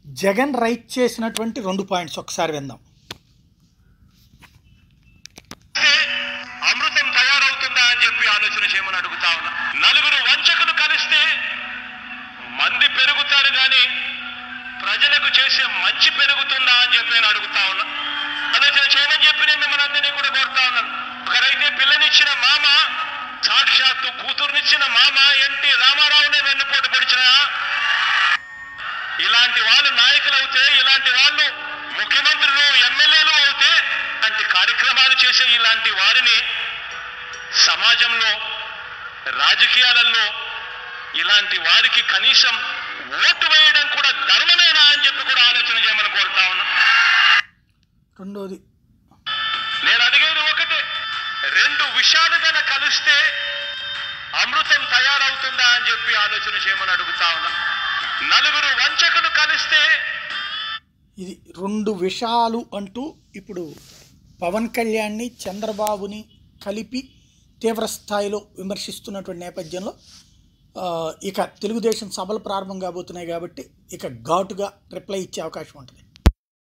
Jagan right చేసినటువంటి రెండు points ఒకసారి విందాం అమృతం తయారవుతుందా అని చెప్పి ఆలోచన చేయమని అడుగుతా ఉన్నా నలుగురు వంచకులు కలిస్తే మంది పెరుగుతారు కానీ ప్రజలకు చేసే మంచి పెరుగుతుందా అని చెప్పి నేను అడుగుతా ఉన్నా ఆలోచన చేయమని చెప్పి నేను మిమ్మల్ని అందరినీ కూడా కోరుతా ఉన్నాను ఒకరైతే పిల్లనిచ్చిన మామ సాక్షాత్తు కూతురునిచ్చిన మామ ఎన్టీ రామారావునే వెన్నుపోటు పొడిచిన ఇలాంటి వాళ్ళు నాయకులు అవుతే ఇలాంటి వాళ్ళు ముఖ్యమంత్రులు ఎమ్మెల్యేలు అవుతే ఇలాంటి కార్యక్రమాలు చేసే ఇలాంటి వారిని సమాజంలో రాజకీయాలలో ఇలాంటి వారికి కనీసం ఓటు వేయడం కూడా ధర్మమేనా అని చెప్పి కూడా ఆలోచన చేయమని కోరుతా ఉన్నా రెండోది నేను అడిగేది ఒకటే రెండు విషయాలు కనుక కలిస్తే అమృతం తయారవుతుందా అని చెప్పి ఆలోచన చేయమని అడుగుతా ఉన్నా నలుగురు వంచకులు కలిస్తే ఇది రెండు విషయాలు అంటూ ఇప్పుడు పవన్ కళ్యాణ్ని చంద్రబాబుని కలిపి తీవ్ర స్థాయిలో విమర్శిస్తున్నటువంటి నేపథ్యంలో ఆ, ఇక తెలుగుదేశం సభలు ప్రారంభం కాబోతున్నాయి కాబట్టి ఇక ఘాటుగా రిప్లై ఇచ్చే అవకాశం ఉంటుంది